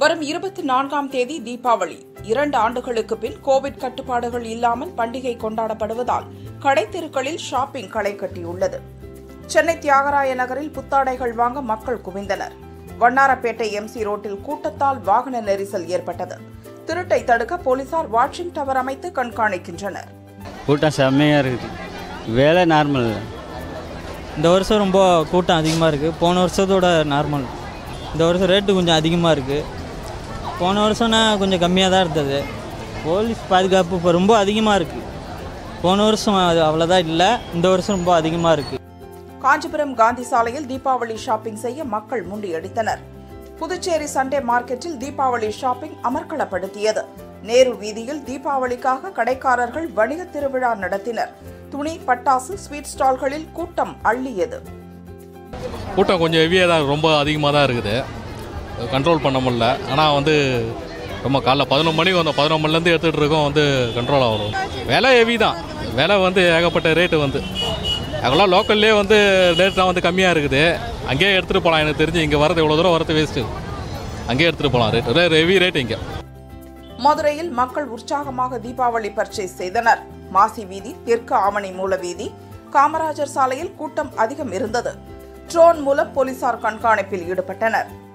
வரும் இருபத்தி நான்காம் தேதி தீபாவளி இரண்டு ஆண்டுகளுக்கு பின் கோவிட் கட்டுப்பாடுகள் இல்லாமல் பண்டிகை கொண்டாடப்படுவதால் கடைத்தெருக்களில் ஷாப்பிங் களை கட்டியுள்ளது சென்னை தியாகராய நகரில் புத்தாடைகள் வாங்க மக்கள் குவிந்தனர் வண்ணாரப்பேட்டை எம்சி ரோட்டில் கூட்டத்தால் வாகன நெரிசல் ஏற்பட்டது திருட்டை தடுக்க போலீசார் வாட்சிங் டவர் அமைத்து கண்காணிக்கின்றனர் கூட்டம் செம்மையாக இருக்குது வேலை நார்மல் இந்த வருஷம் ரொம்ப கூட்டம் அதிகமாக இருக்குது போன வருஷத்தோட நார்மல் இந்த வருஷம் ரேட்டு கொஞ்சம் அதிகமாக இருக்குது போன வருஷம்னா கொஞ்சம் கம்மியாக தான் இருந்தது போலீஸ் பாதுகாப்பு இப்போ ரொம்ப அதிகமாக இருக்குது போன வருஷம் அது அவ்வளோதான் இல்லை இந்த வருஷம் ரொம்ப அதிகமாக இருக்குது காஞ்சிபுரம் காந்தி சாலையில் தீபாவளி ஷாப்பிங் செய்ய மக்கள் முண்டியடித்தனர் புதுச்சேரி சண்டே மார்க்கெட்டில் தீபாவளி ஷாப்பிங் அமர்க்களப்படுத்தியது நேரு வீதியில் தீபாவளிக்காக கடைக்காரர்கள் வணிக திருவிழா நடத்தினர் துணி பட்டாசு ஸ்வீட் ஸ்டால்களில் கூட்டம் அள்ளியது கூட்டம் கொஞ்சம் ஹெவியாக தான் ரொம்ப அதிகமாக தான் இருக்குது கண்ட்ரோல் பண்ண முடியல ஆனால் வந்து ரொம்ப காலைல பதினொன்று மணிக்கு வந்தோம் பதினொன்று மணிலேருந்து எடுத்துகிட்டு இருக்கோம் வந்து கண்ட்ரோல் ஆகணும் விலை ஹெவி தான் விலை வந்து ஏகப்பட்ட ரேட்டு வந்து அதெல்லாம் லோக்கல்லே வந்து ரேட்லாம் வந்து கம்மியாக இருக்குது அங்கேயே எடுத்துகிட்டு போகலாம் எனக்கு தெரிஞ்சு இங்கே வரது இவ்வளோ தூரம் வரது வேஸ்ட்டு அங்கேயே எடுத்துகிட்டு போகலாம் ரேட் ஹெவி ரேட் இங்கே மதுரையில் மக்கள் உற்சாகமாக தீபாவளி பர்ச்சேஸ் செய்தனர் மாசி வீதி தெற்கு ஆவணி மூல வீதி காமராஜர் சாலையில் கூட்டம் அதிகம் இருந்தது ட்ரோன் மூலம் போலீசார் கண்காணிப்பில் ஈடுபட்டனர்